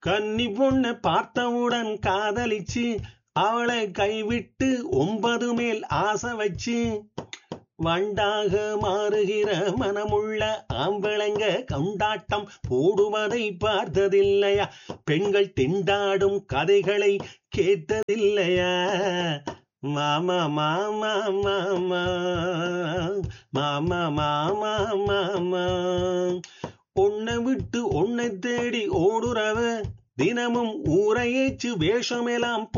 கன்னி பொண்ண பார்த்தவுடன் காதலிச்சு அவளை கைவிட்டு ஒன்பது மேல் ஆசை வச்சு வண்டாக மாறுகிற மனமுள்ள ஆம்பளைங்க கொண்டாட்டம் போடுவதை பார்த்ததில்லையா பெண்கள் திண்டாடும் கதைகளை கேட்டதில்லையா மாமா மாமா மாமா மாமா மாமா மாமா உன்னை விட்டு உன்னை தேடி ஓடுறவ தினமும் ஊரையேச்சு வேஷமெல்லாம்